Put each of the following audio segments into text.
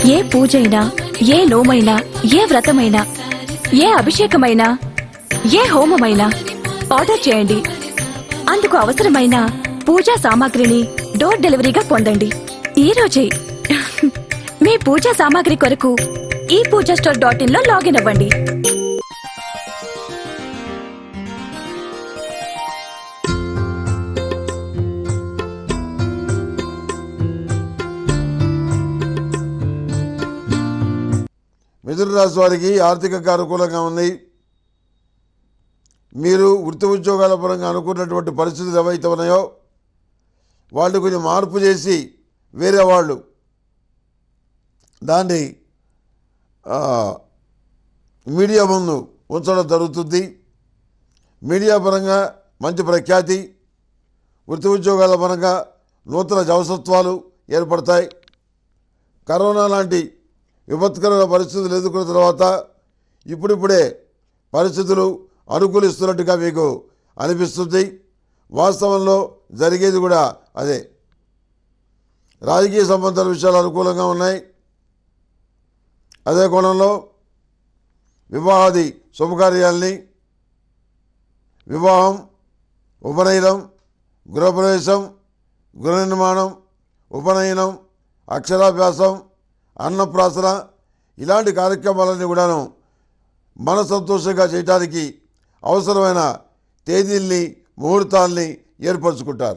ఏ పూజైనా ఏ నోమైనా ఏ వ్రతమైనా ఏ అభిషేకమైనా ఏ హోమమైనా ఆర్డర్ చేయండి అందుకు అవసరమైన పూజా సామాగ్రిని డోర్ డెలివరీగా పొందండి ఈ రోజే మీ పూజా సామాగ్రి కొరకు ఈ పూజా స్టోర్ డాట్ ఇన్ లో లాగిన్ అవ్వండి మిథున రాశి వారికి ఆర్థికంగా అనుకూలంగా ఉంది మీరు వృత్తి ఉద్యోగాల పరంగా అనుకున్నటువంటి పరిస్థితులు ఏవైతే ఉన్నాయో వాళ్ళు కొంచెం మార్పు చేసి వేరే వాళ్ళు దాన్ని ఆ, మీడియా ముందు ఉంచడం జరుగుతుంది మీడియా పరంగా మంచి ప్రఖ్యాతి వృత్తి ఉద్యోగాల పరంగా నూతన జవసత్వాలు ఏర్పడతాయి కరోనా లాంటి విపత్కరమైన పరిస్థితులు ఎదుర్కొన్న తర్వాత ఇప్పుడిప్పుడే పరిస్థితులు అనుకూలిస్తున్నట్టుగా మీకు అనిపిస్తుంది వాస్తవంలో జరిగేది కూడా అదే రాజకీయ సంబంధాల విషయాలు అనుకూలంగా ఉన్నాయి అదే కోణంలో వివాహాది శుభకార్యాల్ని వివాహం ఉపనయనం గృహప్రవేశం గృహ నిర్మాణం ఉపనయనం అక్షరాభ్యాసం అన్నప్రాసన ఇలాంటి కార్యక్రమాలన్నీ కూడాను మన సంతోషంగా చేయడానికి అవసరమైన తేదీల్ని ముహూర్తాల్ని ఏర్పరచుకుంటారు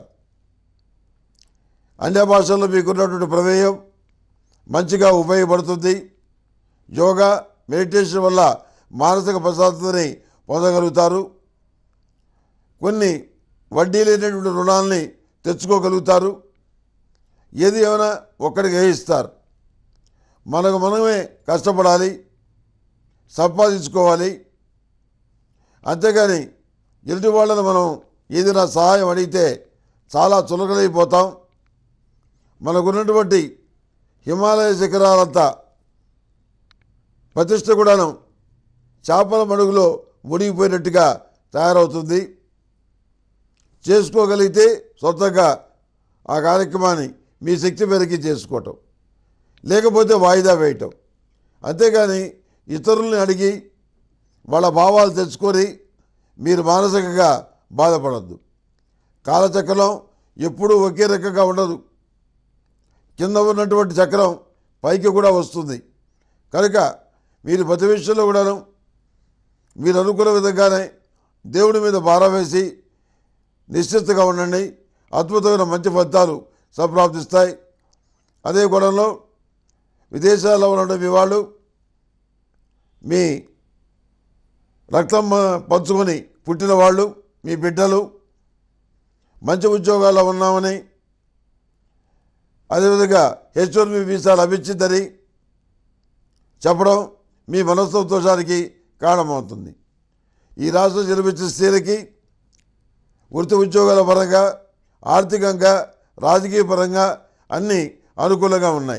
అన్య భాషల్లో మీకున్నటువంటి ప్రమేయం మంచిగా ఉపయోగపడుతుంది యోగా మెడిటేషన్ వల్ల మానసిక ప్రశాంతతని పొందగలుగుతారు కొన్ని వడ్డీ లేనటువంటి రుణాల్ని తెచ్చుకోగలుగుతారు ఏది ఏమైనా ఒక్కడికి వేయిస్తారు మనకు మనమే కష్టపడాలి సంపాదించుకోవాలి అంతేగాని ఎదుటి వాళ్ళని మనం ఏదైనా సహాయం అడిగితే చాలా చులకలైపోతాం మనకున్నటువంటి హిమాలయ శిఖరాలంతా ప్రతిష్ట కూడాను చేపల మడుగులో మునిగిపోయినట్టుగా తయారవుతుంది చేసుకోగలిగితే సొంతంగా ఆ కార్యక్రమాన్ని మీ శక్తి మేరకి చేసుకోవటం లేకపోతే వాయిదా వేయటం అంతేగాని ఇతరుల్ని అడిగి వాళ్ళ భావాలు తెచ్చుకొని మీరు మానసికంగా బాధపడద్దు కాలచక్రం ఎప్పుడూ ఒకే రకంగా ఉండదు కింద ఉన్నటువంటి చక్రం పైకి కూడా వస్తుంది కనుక మీరు ప్రతి విషయంలో కూడాను మీరు అనుకున్న విధంగానే దేవుడి మీద భారం వేసి నిశ్చితగా ఉండండి అద్భుతమైన మంచి ఫలితాలు సంప్రాప్తిస్తాయి అదే కోణంలో విదేశాల్లో ఉన్న మీ వాళ్ళు మీ రక్తం మ- పంచుకొని పుట్టిన వాళ్ళు మీ బిడ్డలు మంచి ఉద్యోగాల్లో ఉన్నామని అదేవిధంగా హెచ్ వన్ బి వీసా లభించిందని చెప్పడం మీ మనస్సంతోషానికి కారణమవుతుంది ఈ రాష్ట్రం జన్మించిన స్త్రీలకి వృత్తి ఉద్యోగాల పరంగా ఆర్థికంగా రాజకీయ పరంగా అన్నీ అనుకూలంగా ఉన్నాయి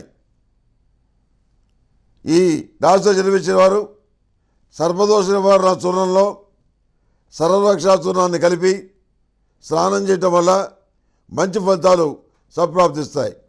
ఈ రాష్ట్రం జన్మించిన వారు సర్పదోష నివారణ చూర్ణంలో సర్వరక్షా చూర్ణాన్ని కలిపి స్నానం చేయటం వల్ల మంచి ఫలితాలు సంప్రాప్తిస్తాయి